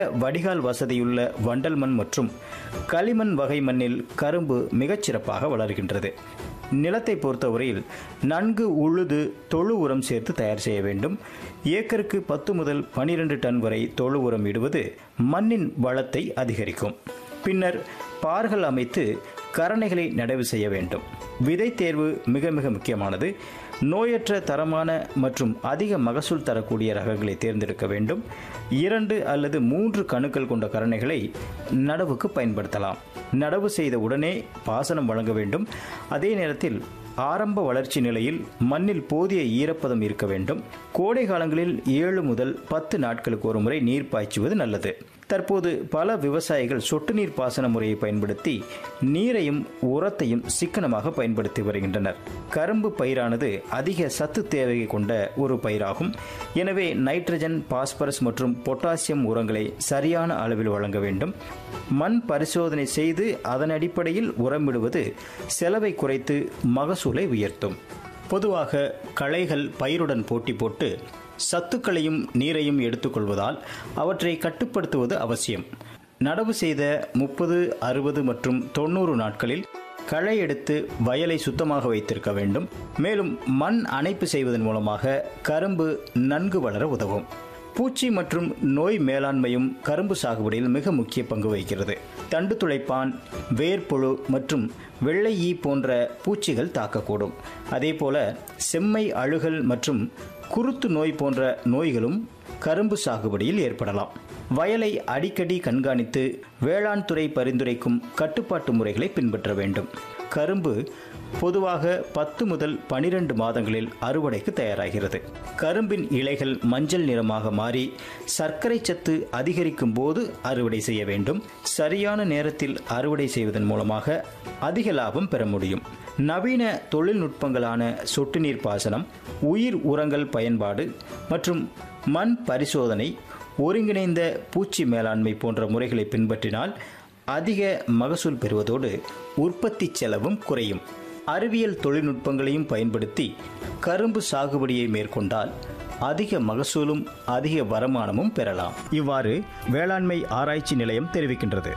வடிகால் வசதியுள்ள வண்டல் மண் மற்றும் களிமண் வகை மண்ணில் கரும்பு மிகச்சிறப்பாக வளர்கின்றது நிலத்தை பொறுத்தவரையில் நன்கு உழுது தொழு உரம் சேர்த்து தயார் செய்ய வேண்டும் ஏக்கருக்கு பத்து முதல் பனிரெண்டு டன் வரை தொழு உரம் இடுவது மண்ணின் வளத்தை அதிகரிக்கும் பின்னர் பார்கள் அமைத்து கரணைகளை நடவு செய்ய வேண்டும் விதை தேர்வு மிக மிக முக்கியமானது நோயற்ற தரமான மற்றும் அதிக மகசூல் தரக்கூடிய ரகங்களை தேர்ந்தெடுக்க வேண்டும் இரண்டு அல்லது மூன்று கணுக்கள் கொண்ட கரணைகளை நடவுக்கு பயன்படுத்தலாம் நடவு செய்த உடனே பாசனம் வழங்க வேண்டும் அதே நேரத்தில் ஆரம்ப வளர்ச்சி நிலையில் மண்ணில் போதிய ஈரப்பதம் இருக்க வேண்டும் கோடை காலங்களில் ஏழு முதல் பத்து நாட்களுக்கு ஒரு முறை நீர் பாய்ச்சுவது நல்லது தற்போது பல விவசாயிகள் சொட்டு நீர் பாசன முறையை பயன்படுத்தி நீரையும் உரத்தையும் சிக்கனமாக பயன்படுத்தி வருகின்றனர் கரும்பு பயிரானது அதிக சத்து தேவையை கொண்ட ஒரு பயிராகும் எனவே நைட்ரஜன் பாஸ்பரஸ் மற்றும் பொட்டாசியம் உரங்களை சரியான அளவில் வழங்க வேண்டும் மண் பரிசோதனை செய்து அதன் அடிப்படையில் உரமிடுவது செலவை குறைத்து மகசூலை உயர்த்தும் பொதுவாக களைகள் பயிருடன் போட்டி போட்டு சத்துக்களையும் நீரையும் எடுத்துக்கொள்வதால் அவற்றை கட்டுப்படுத்துவது அவசியம் நடவு செய்த முப்பது அறுபது மற்றும் தொண்ணூறு நாட்களில் களை எடுத்து வயலை சுத்தமாக வைத்திருக்க வேண்டும் மேலும் மண் அணைப்பு செய்வதன் மூலமாக கரும்பு நன்கு வளர உதவும் பூச்சி மற்றும் நோய் மேலாண்மையும் கரும்பு சாகுபடியில் மிக முக்கிய பங்கு வகிக்கிறது தண்டு துளைப்பான் வேர்ப்புழு மற்றும் வெள்ளை ஈ போன்ற பூச்சிகள் தாக்கக்கூடும் அதேபோல செம்மை அழுகல் மற்றும் குருத்து நோய் போன்ற நோய்களும் கரும்பு சாகுபடியில் ஏற்படலாம் வயலை அடிக்கடி கண்காணித்து வேளாண் துறை பரிந்துரைக்கும் கட்டுப்பாட்டு முறைகளை பின்பற்ற வேண்டும் கரும்பு பொதுவாக பத்து முதல் பனிரெண்டு மாதங்களில் அறுவடைக்கு தயாராகிறது கரும்பின் இலைகள் மஞ்சள் நிறமாக மாறி சர்க்கரை சத்து அதிகரிக்கும் போது அறுவடை செய்ய வேண்டும் சரியான நேரத்தில் அறுவடை செய்வதன் மூலமாக அதிக லாபம் பெற முடியும் நவீன தொழில்நுட்பங்களான சொட்டு நீர் பாசனம் உயிர் உரங்கள் பயன்பாடு மற்றும் மண் பரிசோதனை ஒருங்கிணைந்த பூச்சி மேலாண்மை போன்ற முறைகளை பின்பற்றினால் அதிக மகசூல் பெறுவதோடு உற்பத்தி செலவும் குறையும் அறிவியல் தொழில்நுட்பங்களையும் பயன்படுத்தி கரும்பு சாகுபடியை மேற்கொண்டால் அதிக மகசூலும் அதிக வருமானமும் பெறலாம் இவ்வாறு வேளாண்மை ஆராய்ச்சி நிலையம் தெரிவிக்கின்றது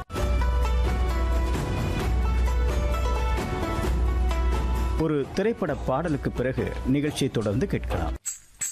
ஒரு திரைப்பட பாடலுக்கு பிறகு நிகழ்ச்சியை தொடர்ந்து கேட்கலாம்